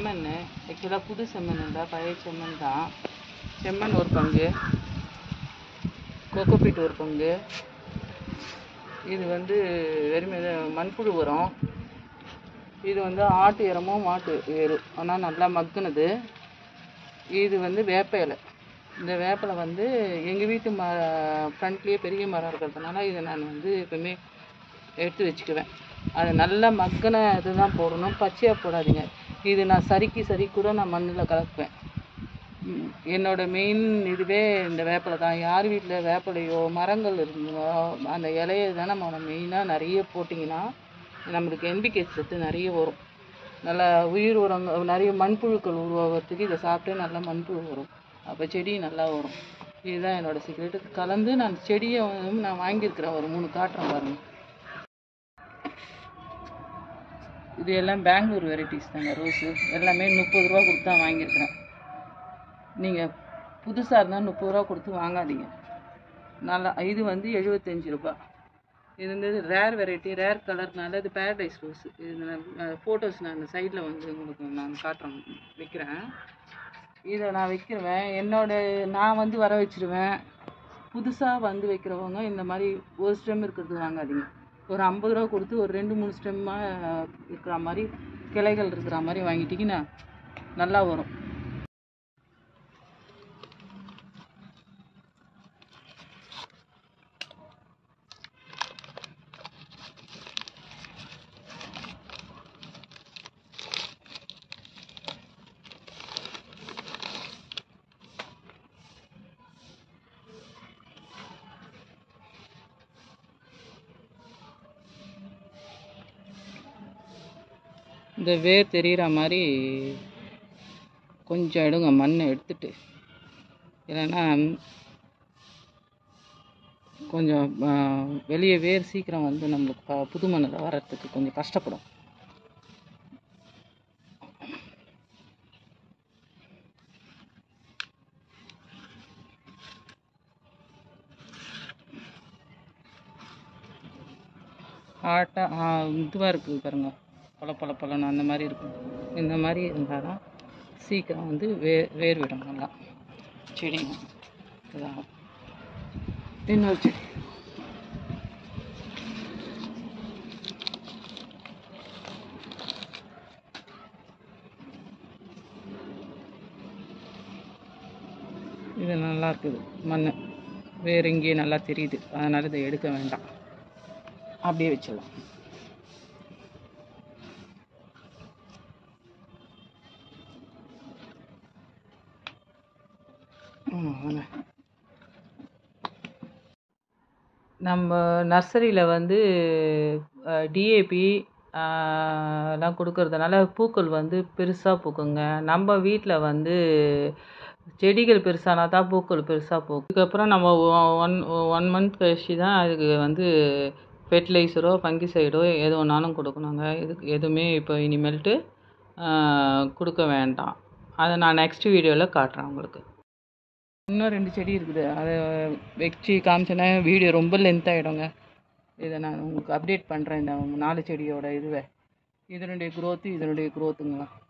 செம்மண் ஆக்சுவலாக புது செம்மண் இல்லை பழைய செம்மண் தான் செம்மண் ஒரு பங்கு கோகோபீட் ஒரு பங்கு இது வந்து வெறும் இது மண்புழு உரம் இது வந்து ஆட்டு எருமோ மாட்டு எரு ஆனால் நல்லா மக்குனது இது வந்து வேப்ப இலை இந்த வேப்பிலை வந்து எங்கள் வீட்டு ம ஃப்ரண்ட்லேயே பெரிய மரம் இருக்கிறதுனால இதை நான் வந்து எப்பவுமே எடுத்து வச்சுக்குவேன் அது நல்லா மக்கின இதுதான் போடணும் பச்சையாக போடாதீங்க இது நான் சரிக்கு சரி கூட நான் மண்ணில் கலக்குவேன் ம், என்னோட மெயின் இதுவே இந்த வேப்பிலை தான் யார் வீட்டில் வேப்பிலையோ மரங்கள் இருந்தோ அந்த இலையை தான் நம்ம மெயினாக நிறைய போட்டிங்கன்னா நம்மளுக்கு என்பிகே சத்து நிறைய வரும் நல்லா உயிர் உரங்கள் நிறைய மண்புழுக்கள் உருவாகிறதுக்கு இதை சாப்பிட்டு நல்லா மண்புழு வரும் அப்போ செடி நல்லா வரும் இதுதான் என்னோட சீக்ரெட்டு கலந்து நான் செடியை வந்து நான் வாங்கியிருக்கிறேன் ஒரு மூணு காட்டுறேன் பாருங்க இது எல்லாம் பெங்களூர் வெரைட்டிஸ் தாங்க ரோஸு எல்லாமே முப்பது ரூபா கொடுத்து தான் வாங்கியிருக்கிறேன் நீங்கள் புதுசாக இருந்தால் முப்பது ரூபா கொடுத்து வாங்காதீங்க நல்லா இது வந்து எழுபத்தஞ்சி ரூபாய் இது வந்து ரேர் வெரைட்டி ரேர் கலர்னால இது பேரடைஸ் ரோஸ் இது ஃபோட்டோஸ் நான் சைடில் வந்து உங்களுக்கு நான் காட்டுறேன் வைக்கிறேன் இதை நான் வைக்கிறேன் என்னோட நான் வந்து வர வச்சிருவேன் புதுசாக வந்து வைக்கிறவங்க இந்த மாதிரி ஒரு ஸ்டெம் இருக்கிறது வாங்காதீங்க ஒரு ஐம்பது ரூபா கொடுத்து ஒரு ரெண்டு மூணு ஸ்டெம்மாக இருக்கிற மாதிரி கிளைகள் இருக்கிற மாதிரி வாங்கிட்டிங்கன்னா நல்லா வரும் இந்த வேர் தெரிகிற மாதிரி கொஞ்சம் எடுங்க மண்ணை எடுத்துட்டு இல்லைன்னா கொஞ்சம் ஆ, வெளியே வேர் சீக்கிரம் வந்து நம்மளுக்கு ப- புது மண்ணில் வர்றதுக்கு கொஞ்சம் கஷ்டப்படும் ஆட்டாக இதுவாக இருக்குது பாருங்க பல பல பழம் அந்த மாதிரி இருக்கும் இந்த மாதிரி இருந்தால் தான் சீக்கிரம் வந்து வே வேர் விடும் நல்லா செடிங்க இதாகும் இன்னொரு செடி இது நல்லா இருக்குது மண் வேறு இங்கேயே நல்லா தெரியுது அதனால் இதை எடுக்க வேண்டாம் அப்படியே வச்சிடலாம் ம், வாங்க. நம்ம நர்சரியில் வந்து டிஏபி எல்லாம் கொடுக்கறதுனால பூக்கள் வந்து பெருசாக பூக்குங்க நம்ம வீட்டில் வந்து செடிகள் பெருசானா தான் பூக்கள் பெருசாக பூக்கும் அதுக்கப்புறம் நம்ம ஒன் ஒன் மந்த் கழிச்சு தான் அதுக்கு வந்து ஃபெர்டிலைசரோ ஃபங்கிசைடோ எது வேணாலும் கொடுக்கணுங்க இதுக்கு எதுவுமே இப்போ இனிமேல்ட்டு கொடுக்க வேண்டாம் அதை நான் நெக்ஸ்ட் வீடியோவில் காட்டுறேன் உங்களுக்கு இன்னும் ரெண்டு செடி இருக்குது அதை வச்சு காமிச்சேன்னா வீடியோ ரொம்ப லென்த் ஆகிடுங்க இதை நான் உங்களுக்கு அப்டேட் பண்ணுறேன் இந்த நாலு செடியோட இதுவை இதனுடைய growth இதனுடைய growthங்களா